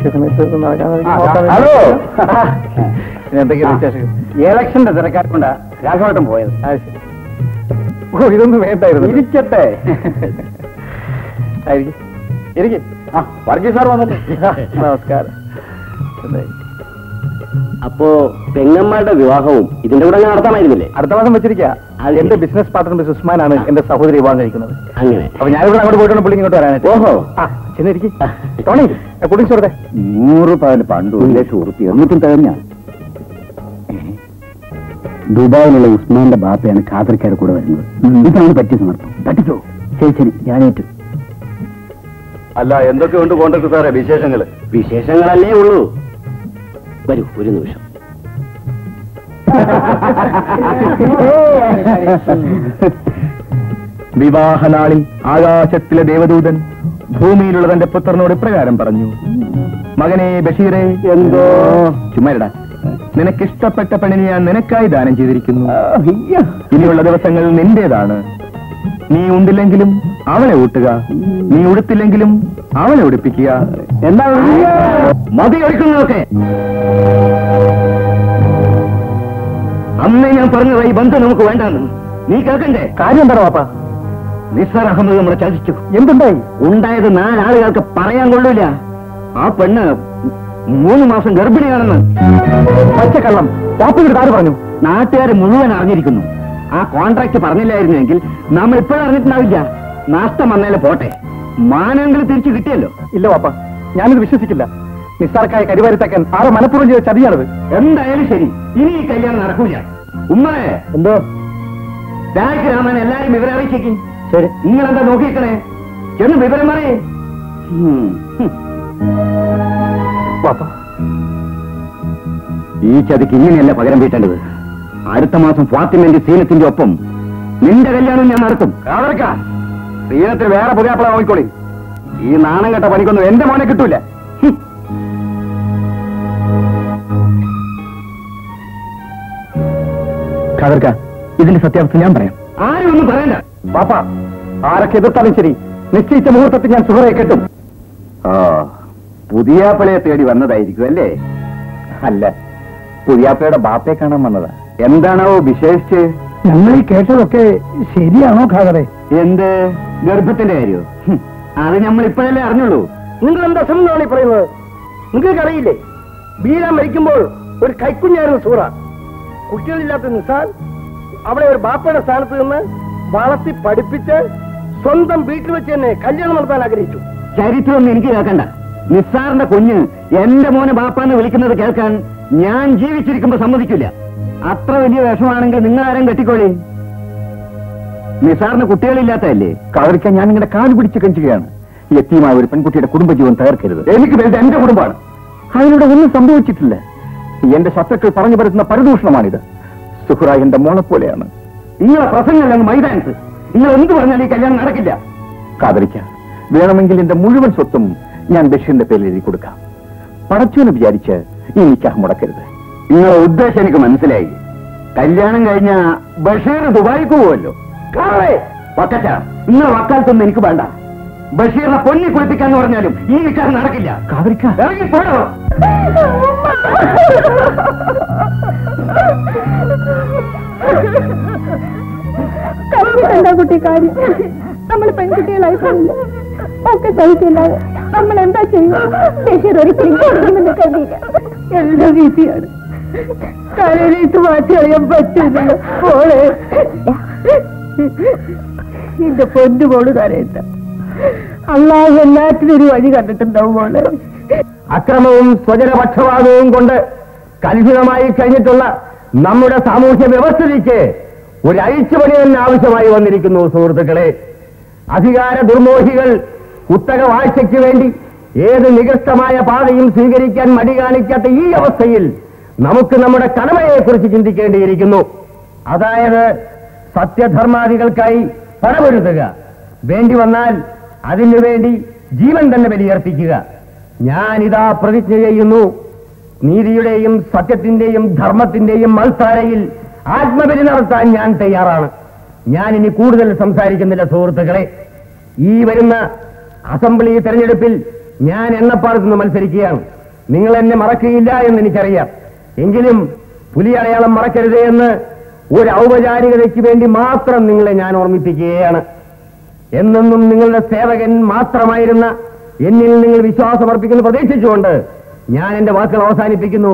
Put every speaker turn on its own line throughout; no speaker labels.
പറ്റിയ സമയത്ത് ഇത് നടക്കാതെ
ആ,
നോക്കാൻ
ഹലോ.
വേണ്ടി- പിന്നെ എന്തൊക്കെയാണ് വിശേഷം
ഇലക്ഷന്റെ തിരക്കാർക്കൊണ്ടാ രാഘവട്ടം പോയത്
ആ, ശരി. ഓ ഇതൊന്നും വേണ്ടായിരുന്നു
ഇരിക്കട്ടെ
ആയിരിക്കും ഇരിക്കും
ആ വർഗീസ് സാർ വന്നിട്ട്
നമസ്കാരം എന്തായി?
അപ്പോ പെങ്ങന്മാരുടെ വിവാഹവും ഇതിന്റെ കൂടെ അങ്ങ് നടത്താമായിരുന്നില്ലേ
അടുത്ത മാസം വെച്ചിരിക്കുക
അത്
എന്റെ ബിസിനസ് പാർട്ണർ മിസ് ഉസ്മാനാണ് എന്റെ സഹോദരി വിവാഹം കഴിക്കുന്നത്
അങ്ങനെ
അപ്പൊ ഞാനിവിടെ അങ്ങോട്ട് പോയിട്ടാണ് പുള്ളി ഇങ്ങോട്ട് വരാനായിട്ട്
ഓഹോ.
ആ ചെന്നിരിക്കും ടോണി കുടിച്ചു കൊടുത്തേ
നൂറ് പവന് പണ്ട് ഒരു ലക്ഷം ഉറുപ്പി എന്നിട്ടും തികഞ്ഞ ദുബായിലുള്ള ഉസ്മാന്റെ ബാപ്പയാണ് ഖാദർക്കാരുടെ കൂടെ വരുന്നത് ഇതാണ് പറ്റിയ സന്ദർഭം പറ്റിച്ചോ ശരി ശരി ഞാനേറ്റു
അല്ല എന്തൊക്കെയുണ്ട് കോൺട്രാക്ട് സാറേ വിശേഷങ്ങള്
വിശേഷങ്ങളല്ലേ ഉള്ളൂ വരൂ ഒരു നിമിഷം
വിവാഹനാളിൽ ആകാശത്തിലെ ദേവദൂതൻ ഭൂമിയിലുള്ള തന്റെ പുത്രനോട് ഇപ്രകാരം പറഞ്ഞു മകനെ ബഷീറെ എന്തോ ചുമ്മാരടാ നിനക്കിഷ്ടപ്പെട്ട പെണ്ണിനെ ഞാൻ നിനക്കായി ദാനം ചെയ്തിരിക്കുന്നു ഇനിയുള്ള ദിവസങ്ങൾ നിന്റേതാണ് നീ ഉണ്ടില്ലെങ്കിലും അവളെ ഊട്ടുക നീ ഉടുത്തില്ലെങ്കിലും അവളെ ഉടുപ്പിക്കുക
എന്താ മതി ഒഴിക്കുന്നതൊക്കെ അന്നേ ഞാൻ പറഞ്ഞത് ഈ ബന്ധം നമുക്ക് വേണ്ടാന്ന് നീ കേൾക്കണ്ടേ
കാര്യം എന്താ പാപ്പ
നിസാർ അഹമ്മദ് നമ്മളെ ചതിച്ചു
എന്തുണ്ടായി
ഉണ്ടായത് നാലാളുകൾക്ക് പറയാൻ കൊള്ളൂല ആ പെണ്ണ് മൂന്ന് മാസം ഗർഭിണിയാണെന്ന്
പച്ചക്കള്ളം പാപ്പയുടെ കാര്യം പറഞ്ഞു
നാട്ടുകാർ മുഴുവൻ അറിഞ്ഞിരിക്കുന്നു ആ കോൺട്രാക്ട് പറഞ്ഞില്ലായിരുന്നെങ്കിൽ നമ്മൾ ഇപ്പോഴും അറിഞ്ഞിട്ടുണ്ടാവില്ല നാഷ്ടം വന്നേലെ പോട്ടെ മാനെങ്കിലും തിരിച്ചു കിട്ടിയല്ലോ
ഇല്ല പാപ്പ ഞാനിത് വിശ്വസിക്കില്ല നിസ്സാർക്കായ കരിവാരിത്തക്കൻ ആരോ മനഃപൂർവ്വം ചെയ്ത ചതിയാണത്
എന്തായാലും ശരി ഇനി ഈ കല്യാണം നടക്കൂല ഉമ്മേ
എന്തോ
രാജ് രാമൻ എല്ലാരും വിവരം അറിയിച്ചേക്കും
ശരി
നിങ്ങളെന്താ നോക്കിക്കണേ ചെന്ന് വിവരം പറയേ
പാപ്പ
ഈ ചതിക്ക് ഇങ്ങനെയല്ല പകരം വീട്ടേണ്ടത് അടുത്ത മാസം ഫാത്തിമന്റെ സീനത്തിന്റെ ഒപ്പം നിന്റെ കല്യാണം ഞാൻ നടത്തും
കാതർക്ക സീനത്തിൽ വേറെ പുതിയ അപ്പള നോക്കിക്കോളി ഈ നാണം കെട്ട പണിക്കൊന്നും എന്റെ മോനെ കിട്ടൂല ഹും.
ഖാദർക്ക ഇതിന്റെ സത്യാവസ്ഥ ഞാൻ പറയാം
ആരും ഒന്നും പറയണ്ട
പാപ്പ ആരൊക്കെ എതിർത്താലും ശരി നിശ്ചയിച്ച മുഹൂർത്തത്തിൽ ഞാൻ സുഹറയെ കെട്ടും
ആ പുതിയാപ്പളയെ തേടി വന്നതായിരിക്കും അല്ലേ
അല്ല പുതിയാപ്പയുടെ ബാപ്പയെ കാണാൻ വന്നതാ
എന്താണോ വിശേഷിച്ച്
ഞങ്ങൾ ഈ കേട്ടതൊക്കെ ശരിയാണോ ഖാദറെ
എന്ത് ഗർഭത്തിന്റെ കാര്യോ ഹും, അത് നമ്മൾ ഇപ്പോഴല്ലേ അറിഞ്ഞുള്ളൂ
നിങ്ങൾ എന്താ സംഭവമാണ് ഈ പറയുന്നത് നിങ്ങൾക്ക് അറിയില്ലേ ബീര മരിക്കുമ്പോൾ ഒരു കൈക്കുഞ്ഞായിരുന്നു സൂറ കുട്ടികളില്ലാത്ത നിസാൻ അവളെ ഒരു ബാപ്പയുടെ സ്ഥാനത്ത് നിന്ന് വളർത്തി പഠിപ്പിച്ച് സ്വന്തം വീട്ടിൽ വെച്ച് തന്നെ കല്യാണം നടത്താൻ ആഗ്രഹിച്ചു
ചരിത്രമൊന്നും എനിക്ക് കേൾക്കണ്ട നിസ്സാറിന്റെ കുഞ്ഞ് എന്റെ മോനെ ബാപ്പാന്ന് വിളിക്കുന്നത് കേൾക്കാൻ ഞാൻ ജീവിച്ചിരിക്കുമ്പോ സമ്മതിക്കില്ല അത്ര വലിയ വിഷമാണെങ്കിൽ നിങ്ങൾ ആരും കെട്ടിക്കോളി നിസാറിന് കുട്ടികളില്ലാത്തതല്ലേ
ഖാദർക്ക ഞാൻ നിങ്ങളുടെ കാല് പിടിച്ച് കഞ്ചുകയാണ് എത്തിയുമായ ഒരു പെൺകുട്ടിയുടെ കുടുംബജീവൻ തകർക്കരുത്
എനിക്ക് വലുത് എന്റെ കുടുംബമാണ്
അതിലൂടെ ഒന്നും സംഭവിച്ചിട്ടില്ല എന്റെ ശത്രുക്കൾ പറഞ്ഞു പരത്തുന്ന പരദൂഷണമാണിത് സുഹ്റ എന്റെ മോളെ പോലെയാണ്
നിങ്ങളെ പ്രസംഗമല്ല മൈതാനത്ത് നിങ്ങൾ എന്ത് പറഞ്ഞാലും ഈ കല്യാണം നടക്കില്ല
കാതലിക്ക വേണമെങ്കിൽ എന്റെ മുഴുവൻ സ്വത്തും ഞാൻ ബഷീറിന്റെ പേരിൽ എഴുതി കൊടുക്കാം പടച്ചോന്ന് വിചാരിച്ച് ഈ നിക്കാഹ് മുടക്കരുത്
നിങ്ങളെ ഉദ്ദേശം എനിക്ക് മനസ്സിലായി കല്യാണം കഴിഞ്ഞ ബഷീർ ദുബായിക്ക് പോവല്ലോ വക്കച്ച നിങ്ങളെ വക്കാലത്തൊന്നും എനിക്ക് വേണ്ട ബഷീറിനെ പൊന്നി കുളിപ്പിക്കാന്ന് പറഞ്ഞാലും ഈ നിക്കാഹ് നടക്കില്ല
കാതലിക്ക
ഇറങ്ങി പോടോ
കഴിഞ്ഞിട്ടെന്താ കുട്ടി കാര്യം നമ്മൾ പെൺകുട്ടികളായി പോയില്ല ഒക്കെ സഹിച്ചില്ലാതെ നമ്മൾ എന്താ ചെയ്യുക ബഷീർ ഒരിക്കലും കഴിയുമെന്ന് കരുതിയില്ല എല്ലാം വിധിയാണ് കരയിലേക്ക് മാറ്റി അറിയാൻ പറ്റില്ലല്ലോ മോളെ നിന്റെ പൊന്നു മോള് കരയണ്ട അള്ളാഹ് എല്ലാത്തിനും ഒരു വഴി കണ്ടിട്ടുണ്ടാവും മോളെ
അക്രമവും സ്വജനപക്ഷപാതവും കൊണ്ട് കലുഷിതമായി കഴിഞ്ഞിട്ടുള്ള നമ്മുടെ സാമൂഹ്യ വ്യവസ്ഥിതിക്ക് ഒരു അഴിച്ചുപണി തന്നെ ആവശ്യമായി വന്നിരിക്കുന്നു സുഹൃത്തുക്കളെ അധികാര ദുർമോഹികൾ കുത്തക വാഴ്ചയ്ക്ക് വേണ്ടി ഏത് നികൃഷ്ടമായ പാതയും സ്വീകരിക്കാൻ മടി കാണിക്കാത്ത ഈ അവസ്ഥയിൽ നമുക്ക് നമ്മുടെ കടമയെക്കുറിച്ച് ചിന്തിക്കേണ്ടിയിരിക്കുന്നു അതായത് സത്യധർമാദികൾക്കായി പടപൊരുത്തുക വേണ്ടി വന്നാൽ അതിനുവേണ്ടി ജീവൻ തന്നെ ബലിയർപ്പിക്കുക ഞാനിതാ പ്രതിജ്ഞ ചെയ്യുന്നു നീതിയുടെയും സത്യത്തിന്റെയും ധർമ്മത്തിന്റെയും മത്സാരയിൽ ആത്മബലി നടത്താൻ ഞാൻ തയ്യാറാണ് ഞാൻ ഇനി കൂടുതൽ സംസാരിക്കുന്നില്ല സുഹൃത്തുക്കളെ ഈ വരുന്ന അസംബ്ലി തെരഞ്ഞെടുപ്പിൽ ഞാൻ എണ്ണപ്പാടത്ത് നിന്ന് മത്സരിക്കുകയാണ് നിങ്ങൾ എന്നെ മറക്കുകയില്ല എന്ന് എനിക്കറിയാം എങ്കിലും പുലി അടയാളം മറക്കരുതേ എന്ന് ഒരു ഔപചാരികതയ്ക്ക് വേണ്ടി മാത്രം നിങ്ങളെ ഞാൻ ഓർമ്മിപ്പിക്കുകയാണ് എന്നെന്നും നിങ്ങളുടെ സേവകൻ മാത്രമായിരുന്ന എന്നിൽ നിങ്ങൾ വിശ്വാസമർപ്പിക്കുന്നു പ്രതീക്ഷിച്ചുകൊണ്ട് ഞാൻ എന്റെ വാക്കുകൾ അവസാനിപ്പിക്കുന്നു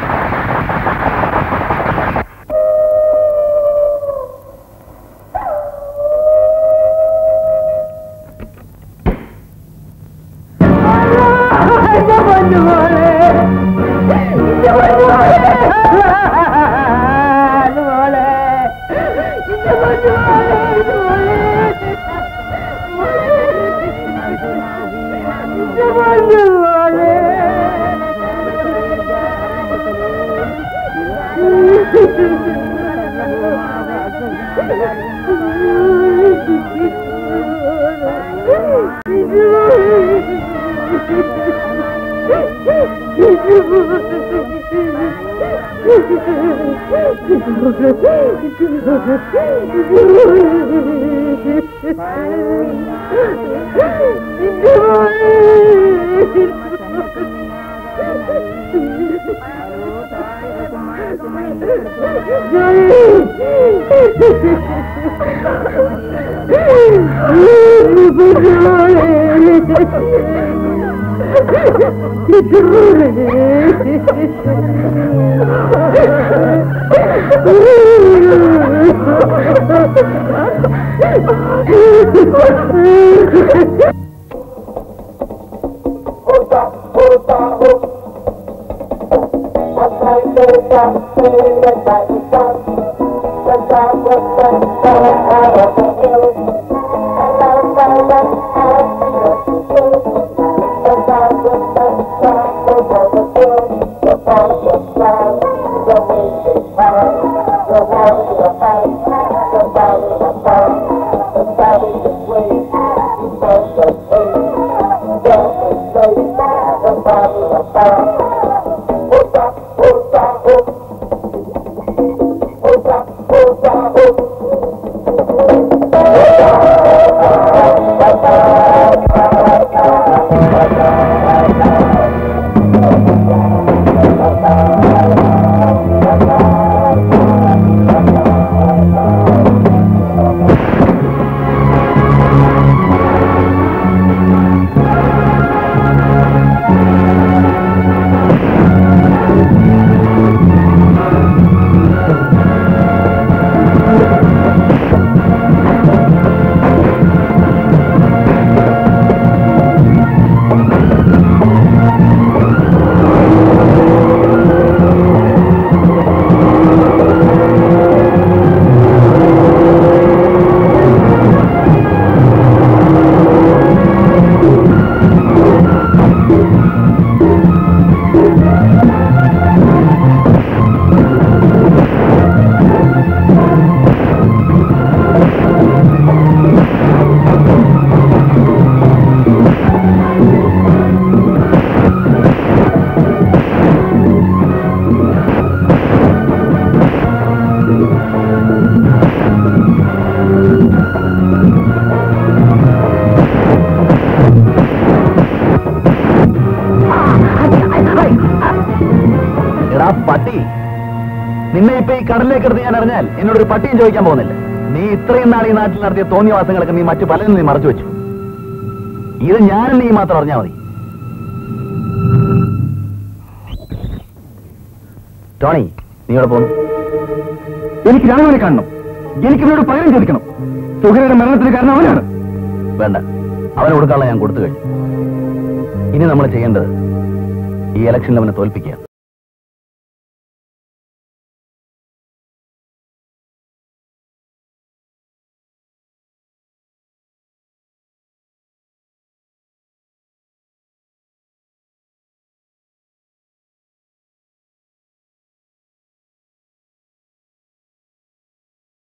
എടാ പട്ടി നിന്നെ ഇപ്പൊ ഈ കടലിലേക്ക് എടുത്ത് ഞാൻ അറിഞ്ഞാൽ എന്നോടൊരു പട്ടിയും ചോദിക്കാൻ പോകുന്നില്ല നീ ഇത്രയും നാൾ ഈ നാട്ടിൽ നടത്തിയ തോന്നിയവാസങ്ങളൊക്കെ നീ മറ്റു പലരും നീ മറച്ചു വെച്ചു ഇത് ഞാനും നീ മാത്രം അറിഞ്ഞാൽ മതി ടോണി നീ ഇവിടെ പോന്നു
എനിക്ക് രാഘവനെ കാണണം എനിക്ക് ഇവരോട് പകരം ചോദിക്കണം സുഹരയുടെ മരണത്തിന് കാരണം അവനാണ്
വേണ്ട അവന് കൊടുക്കാനുള്ള ഞാൻ കൊടുത്തു കഴിഞ്ഞു ഇനി നമ്മൾ ചെയ്യേണ്ടത് ഈ ഇലക്ഷനിൽ അവനെ തോൽപ്പിക്കുക